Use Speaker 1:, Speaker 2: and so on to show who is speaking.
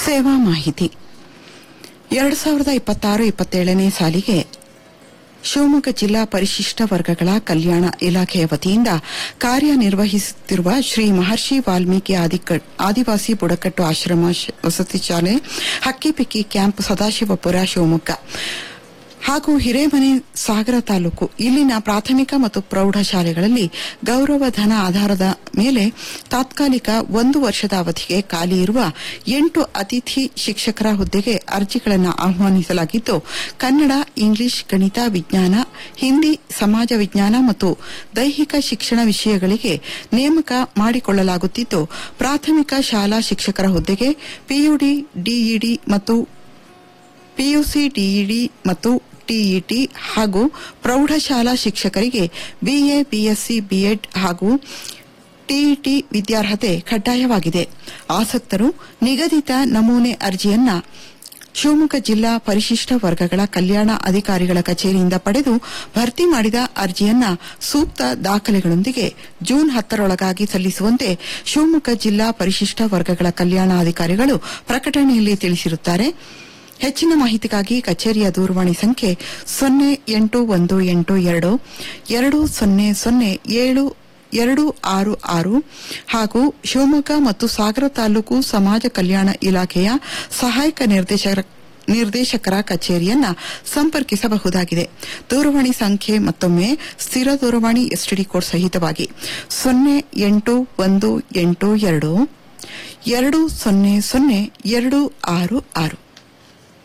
Speaker 1: ಸೇವಾ ಮಾಹಿತಿ ಎರಡು ಸಾವಿರದ ಇಪ್ಪತ್ತಾರು ಇಪ್ಪತ್ತೇಳನೇ ಸಾಲಿಗೆ ಶಿವಮೊಗ್ಗ ಜಿಲ್ಲಾ ಪರಿಶಿಷ್ಟ ವರ್ಗಗಳ ಕಲ್ಯಾಣ ಇಲಾಖೆಯ ವತಿಯಿಂದ ಕಾರ್ಯನಿರ್ವಹಿಸುತ್ತಿರುವ ಶ್ರೀ ಮಹರ್ಷಿ ವಾಲ್ಮೀಕಿ ಆದಿಕ- ಆದಿವಾಸಿ ಬುಡಕಟ್ಟು ಆಶ್ರಮ ಶ- ವಸತಿ ಶಾಲೆ ಹಕ್ಕಿಪಿಕ್ಕಿ ಕ್ಯಾಂಪ್ ಸದಾಶಿವಪುರ ಶಿವಮೊಗ್ಗ ಹಾಗೂ ಹಿರೇಮನೆ ಸಾಗರ ತಾಲೂಕು ಇಲ್ಲಿನ ಪ್ರಾಥಮಿಕ ಮತ್ತು ಪ್ರೌಢಶಾಲೆಗಳಲ್ಲಿ ಗೌರವಧನ ಆಧಾರದ ಮೇಲೆ ತಾತ್ಕಾಲಿಕ ಒಂದು ವರ್ಷದ ಅವಧಿಗೆ ಖಾಲಿ ಇರುವ ಎಂಟು ಅತಿಥಿ ಶಿಕ್ಷಕರ ಹುದ್ದೆಗೆ ಅರ್ಜಿಗಳನ್ನು ಆಹ್ವಾನಿಸಲಾಗಿದ್ದು ಕನ್ನಡ ಇಂಗ್ಲಿಷ್ ಗಣಿತ ವಿಜ್ಞಾನ ಹಿಂದಿ ಸಮಾಜ ವಿಜ್ಞಾನ ಮತ್ತು ದೈಹಿಕ ಶಿಕ್ಷಣ ವಿಷಯಗಳಿಗೆ ನೇಮಕ ಮಾಡಿಕೊಳ್ಳಲಾಗುತ್ತಿದ್ದು ಪ್ರಾಥಮಿಕ ಶಾಲಾ ಶಿಕ್ಷಕರ ಹುದ್ದೆಗೆ ಪಿಯುಡಿ ಡಿಇಡಿ ಮತ್ತು ಪಿಯುಸಿ ಡಿಇಡಿ ಮತ್ತು ಟಿಇಟಿ ಹಾಗೂ ಪ್ರೌಢಶಾಲಾ ಶಿಕ್ಷಕರಿಗೆ ಬಿಎ ಬಿಎಸ್ಸಿ ಬಿಎಡ್ ಹಾಗೂ ಟಿಇಟಿ ವಿದ್ಯಾರ್ಹತೆ ಕಡ್ಡಾಯವಾಗಿದೆ ಆಸಕ್ತರು ನಿಗದಿತ ನಮೂನೆ ಅರ್ಜಿಯನ್ನ ಶಿವಮೊಗ್ಗ ಜಿಲ್ಲಾ ಪರಿಶಿಷ್ಟ ವರ್ಗಗಳ ಕಲ್ಯಾಣ ಅಧಿಕಾರಿಗಳ ಕಚೇರಿಯಿಂದ ಪಡೆದು ಭರ್ತಿ ಮಾಡಿದ ಅರ್ಜಿಯನ್ನ ಸೂಕ್ತ ದಾಖಲೆಗಳೊಂದಿಗೆ ಜೂನ್ ಹತ್ತರೊಳಗಾಗಿ ಸಲ್ಲಿಸುವಂತೆ ಶಿವಮೊಗ್ಗ ಜಿಲ್ಲಾ ಪರಿಶಿಷ್ಟ ವರ್ಗಗಳ ಕಲ್ಯಾಣಾಧಿಕಾರಿಗಳು ಪ್ರಕಟಣೆಯಲ್ಲಿ ತಿಳಿಸಿರುತ್ತಾರೆ ಹೆಚ್ಚಿನ ಮಾಹಿತಿಗಾಗಿ ಕಚೇರಿಯ ದೂರವಾಣಿ ಸಂಖ್ಯೆ ಸೊನ್ನೆ ಎಂಟು ಒಂದು ಎಂಟು ಎರಡು ಎರಡು ಸೊನ್ನೆ ಸೊನ್ನೆ ಏಳು ಎರಡು ಆರು ಆರು ಹಾಗೂ ಶಿವಮೊಗ್ಗ ಮತ್ತು ಸಾಗರ ತಾಲೂಕು ಸಮಾಜ ಕಲ್ಯಾಣ ಇಲಾಖೆಯ ಸಹಾಯಕ ನಿರ್ದೇಶಕ ನಿರ್ದೇಶಕರ ಕಚೇರಿಯನ್ನ ಸಂಪರ್ಕಿಸಬಹುದಾಗಿದೆ ದೂರವಾಣಿ ಸಂಖ್ಯೆ ಮತ್ತೊಮ್ಮೆ ಸ್ಥಿರ ದೂರವಾಣಿ ಎಸ್ಟಿಡಿ ಕೋಡ್ ಸಹಿತವಾಗಿ ಸೊನ್ನೆ ಎಂಟು ಒಂದು ಎಂಟು ಎರಡು ಎರಡು ಸೊನ್ನೆ ಸೊನ್ನೆ ಎರಡು ಆರು ಆರು